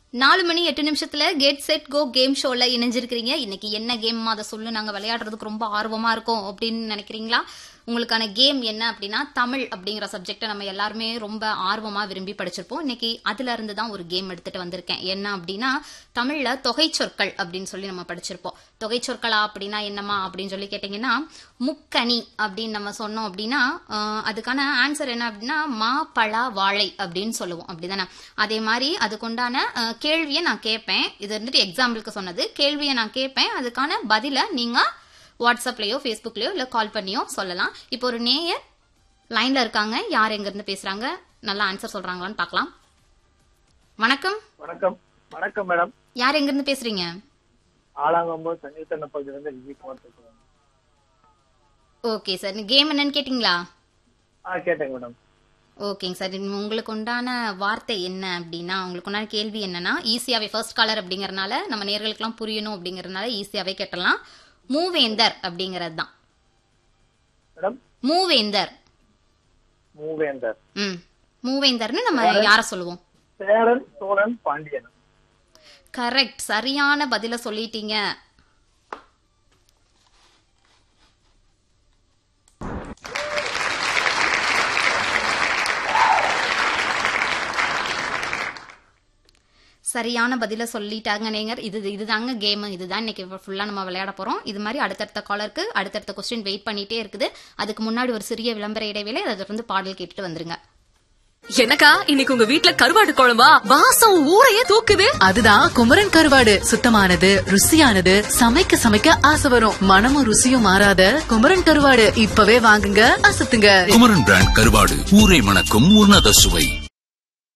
நாலு மணி எட்டு நிமிஷத்துல கெட் செட் கோ கேம் ஷோல இணைஞ்சிருக்கிறீங்க இன்னைக்கு என்ன கேம் அதை சொல்லு நாங்க விளையாடுறதுக்கு ரொம்ப ஆர்வமா இருக்கோம் அப்படின்னு நினைக்கிறீங்களா உங்களுக்கான கேம் என்ன அப்படின்னா தமிழ் அப்படிங்கிற சப்ஜெக்டை நம்ம எல்லாருமே ரொம்ப ஆர்வமா விரும்பி படிச்சிருப்போம் இன்னைக்கு அதுல இருந்து தான் ஒரு கேம் எடுத்துட்டு வந்திருக்கேன் என்ன அப்படின்னா தமிழ்ல தொகை சொற்கள் அப்படின்னு சொல்லி நம்ம படிச்சிருப்போம் தொகை சொற்களா அப்படின்னா என்னமா அப்படின்னு சொல்லி கேட்டீங்கன்னா முக்கனி அப்படின்னு நம்ம சொன்னோம் அப்படின்னா ஆஹ், அதுக்கான ஆன்சர் என்ன அப்படின்னா மா பழா வாழை அப்படின்னு சொல்லுவோம் அப்படிதானே அதே மாதிரி அதுக்குண்டான அஹ், கேள்வியை நான் கேட்பேன் இது வந்துட்டு எக்ஸாம்பிளுக்கு சொன்னது கேள்வியை நான் கேட்பேன் அதுக்கான பதிலை நீங்க வாட்ஸ்அப்லயோ ஃபேஸ்புக்லயோ இல்ல கால் பண்ணியோ சொல்லலாம் இப்போ ஒரு நேயர் லைன்ல இருக்காங்க யார் எங்க இருந்து பேசுறாங்க நல்லா ஆன்சர் சொல்றாங்களான்னு பார்க்கலாம் வணக்கம் வணக்கம் வணக்கம் மேடம் யார் எங்க இருந்து பேசுறீங்க ஆலாங்கம்பு சங்கீதன பகுதியிலிருந்து விஜயகுமார் பேசுறேன் ஓகே சார் கேம் என்னன்னு கேட்டிங்களா ஆ கேட்டேங்க மேடம் ஓகேங்க சார் உங்களுக்கு உண்டான வார்த்தை என்ன அப்படின்னா உங்களுக்கு உண்டான கேள்வி என்னன்னா ஈஸியாவே ஃபர்ஸ்ட் காலர் அப்படிங்கறதுனால நம்ம நேர்களுக்கெல்லாம் புரியணும் அப்படிங்கறதுனால ஈஸியாவே கேட்டலாம் மூவேந்தர் அப்படிங்கிறது தான் மேடம் மூவேந்தர் மூவேந்தர் ம் மூவேந்தர்னு நம்ம யார சொல்லுவோம் சேரன் சோழன் பாண்டியன் கரெக்ட் சரியான பதில சொல்லிட்டீங்க சரியான பதில சொல்லிட்டாங்க நீங்க இது இதுதாங்க கேம் இதுதான் இன்னைக்கு ஃபுல்லா நம்ம விளையாட போறோம் இது மாதிரி அடுத்தடுத்த காலருக்கு அடுத்தடுத்த கொஸ்டின் வெயிட் பண்ணிட்டே இருக்குது அதுக்கு முன்னாடி ஒரு சிறிய விளம்பர இடைவேளை அதை தொடர்ந்து பாடல் கேட்டுட்டு வந்துருங்க எனக்கா இன்னைக்கு உங்க வீட்ல கருவாடு குழம்பா வாசம் ஊரையே தூக்குது அதுதான் குமரன் கருவாடு சுத்தமானது ருசியானது சமைக்க சமைக்க ஆசை வரும் மனமும் ருசியும் மாறாத குமரன் கருவாடு இப்பவே வாங்குங்க அசத்துங்க குமரன் பிராண்ட் கருவாடு ஊரை மணக்கும் உன்னத சுவை